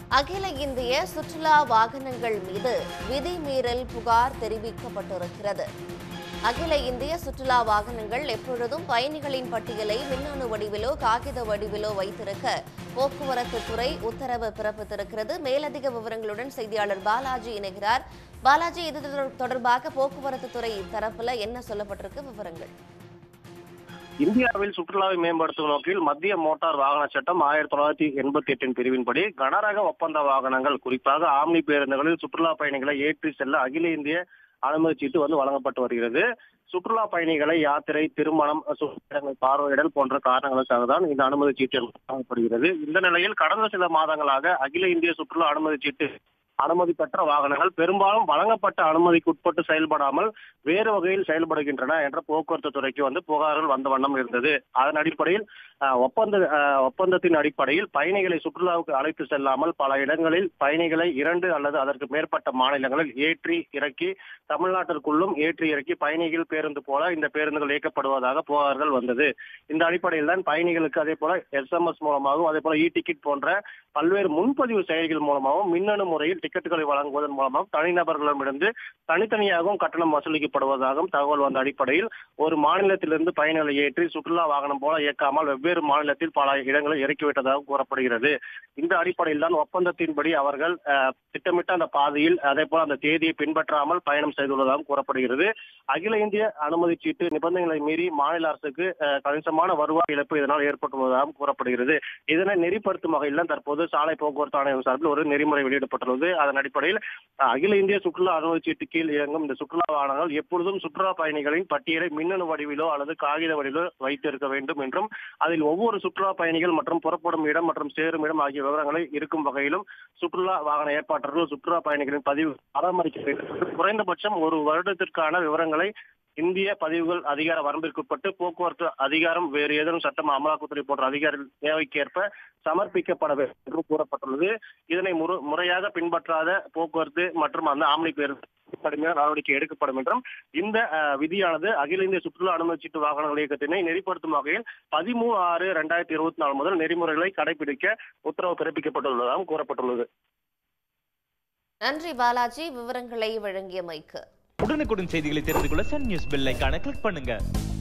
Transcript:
அகில இந்திய சுற்றுலா வாகனங்கள் மீது விதிமீறல் புகார் தெரிவிக்கப்பட்டிருக்கிறது அகில இந்திய சுற்றுலா வாகனங்கள் எப்பொழுதும் பயணிகளின் பட்டியலை மின்னணு வடிவிலோ காகித வடிவிலோ வைத்திருக்க போக்குவரத்து துறை உத்தரவு பிறப்பித்திருக்கிறது மேலதிக விவரங்களுடன் செய்தியாளர் பாலாஜி இணைகிறார் பாலாஜி இது தொடர்- தொடர்பாக போக்குவரத்து துறை தரப்புல என்ன சொல்லப்பட்டிருக்கு விவரங்கள் இந்தியாவில் சுற்றுலாவை மேம்படுத்தும் நோக்கில் மத்திய மோட்டார் வாகன சட்டம் ஆயிரத்தி தொள்ளாயிரத்தி எண்பத்தி எட்டின் பிரிவின்படி கனரக ஒப்பந்த வாகனங்கள் குறிப்பாக ஆம்னி பேருந்துகளில் சுற்றுலா பயணிகளை ஏற்றி செல்ல அகில இந்திய அனுமதி சீட்டு வந்து வழங்கப்பட்டு வருகிறது சுற்றுலா பயணிகளை யாத்திரை திருமணம் சுற்றுலாடங்கள் பார்வையிடல் போன்ற காரணங்களுக்காக தான் இந்த அனுமதி சீட்டு வழங்கப்படுகிறது இந்த நிலையில் கடந்த சில மாதங்களாக அகில இந்திய சுற்றுலா அனுமதி சீட்டு அனுமதி பெற்ற வாகனங்கள் பெரும்பாலும் வழங்கப்பட்ட அனுமதிக்கு உட்பட்டு செயல்படாமல் வேறு வகையில் செயல்படுகின்றன என்ற போக்குவரத்து துறைக்கு வந்து புகார்கள் வந்த வண்ணம் இருந்தது அதன் அடிப்படையில் அஹ், ஒப்பந்த அஹ், ஒப்பந்தத்தின் அடிப்படையில் பயணிகளை சுற்றுலாவுக்கு அழைத்து செல்லாமல் பல இடங்களில் பயணிகளை இரண்டு அல்லது அதற்கு மேற்பட்ட மாநிலங்களில் ஏற்றி இறக்கி தமிழ்நாட்டிற்குள்ளும் ஏற்றி இறக்கி பயணிகள் பேருந்து போல இந்த பேருந்துகள் இயக்கப்படுவதாக புகார்கள் வந்தது இந்த அடிப்படையில் தான் பயணிகளுக்கு அதே போல எஸ்எம்எஸ் மூலமாகவும் அதே போல இ டிக்கெட் போன்ற பல்வேறு முன்பதிவு செயலிகள் மூலமாகவும் மின்னணு முறையில் டிக்கெட்டுகளை வழங்குவதன் மூலமாகவும் தனிநபர்களிடமிருந்து தனித்தனியாகவும் கட்டணம் வசூலிக்கப்படுவதாகவும் தகவல் வந்த அடிப்படையில் ஒரு மாநிலத்திலிருந்து பயணிகளை ஏற்றி சுற்றுலா வாகனம் போல இயக்காமல் வெவ்வேறு மாநிலத்தில் பல இடங்களில் இறக்கிவிட்டதாக கூறப்படுகிறது இந்த அடிப்படையில் தான் ஒப்பந்தத்தின்படி அவர்கள் அஹ், திட்டமிட்ட அந்த பாதையில் அதே போல அந்த தேதியை பின்பற்றாமல் பயணம் செய்துள்ளதாகவும் கூறப்படுகிறது அகில இந்திய அனுமதி சீட்டு நிபந்தனைகளை மீறி மாநில அரசுக்கு அஹ், கணிசமான வருவாய் இழப்பு இதனால் ஏற்பட்டுள்ளதாகவும் கூறப்படுகிறது இதனை நெறிப்படுத்தும் வகையில் தான் தற்போது சாலை போக்குவரத்து ஆணையம் சார்பில் ஒரு நெறிமுறை வெளியிடப்பட்டுள்ளது அதன் அடிப்படையில் அஹ், அகில இந்திய சுற்றுலா அனுமதி சீட்டு கீழ் இயங்கும் இந்த சுற்றுலா வாகனங்கள் எப்பொழுதும் சுற்றுலா பயணிகளின் பட்டியலை மின்னணு வடிவிலோ அல்லது காகித வடிவிலோ வைத்திருக்க வேண்டும் என்றும் அதில் ஒவ்வொரு சுற்றுலா பயணிகள் மற்றும் புறப்படும் இடம் மற்றும் சேரும் இடம் ஆகிய விவரங்களை இருக்கும் வகையிலும் சுற்றுலா வாகன ஏற்பாட்டர்கள் சுற்றுலா பயணிகளின் பதிவு பராமரிக்க வேண்டும் குறைந்தபட்சம் ஒரு வருடத்திற்கான விவரங்களை இந்திய பதிவுகள் அதிகார வரம்பிற்குட்பட்டு போக்குவரத்து அதிகாரம் வேறு ஏதேனும் சட்டம் அமலாக்கத்துறை போன்ற அதிகார தேவைக்கேற்ப சமர்ப்பிக்கப்பட வேண்டும் என்றும் கூறப்பட்டுள்ளது இதனை முறு- முறையாக பின்பற்றாத போக்குவரத்து மற்றும் அந்த ஆம்னி பேருந்து கடுமையான நடவடிக்கை எடுக்கப்படும் என்றும் இந்த அஹ், விதியானது அகில இந்திய சுற்றுலா அனுமதி சீட்டு வாகனங்கள் இயக்கத்தினை நெறிப்படுத்தும் வகையில் பதிமூணு ஆறு ரெண்டாயிரத்தி இருபத்தி நாலு முதல் நெறிமுறைகளை கடைபிடிக்க உத்தரவு பிறப்பிக்கப்பட்டுள்ளதாகவும் கூறப்பட்டுள்ளது நன்றி பாலாஜி விவரங்களை வழங்கியமைக்கு உடனுக்குடன் செய்திகளை தெரிந்து கொள்ள சன் நியூஸ் பெல் ஐகானை கிளிக் பண்ணுங்க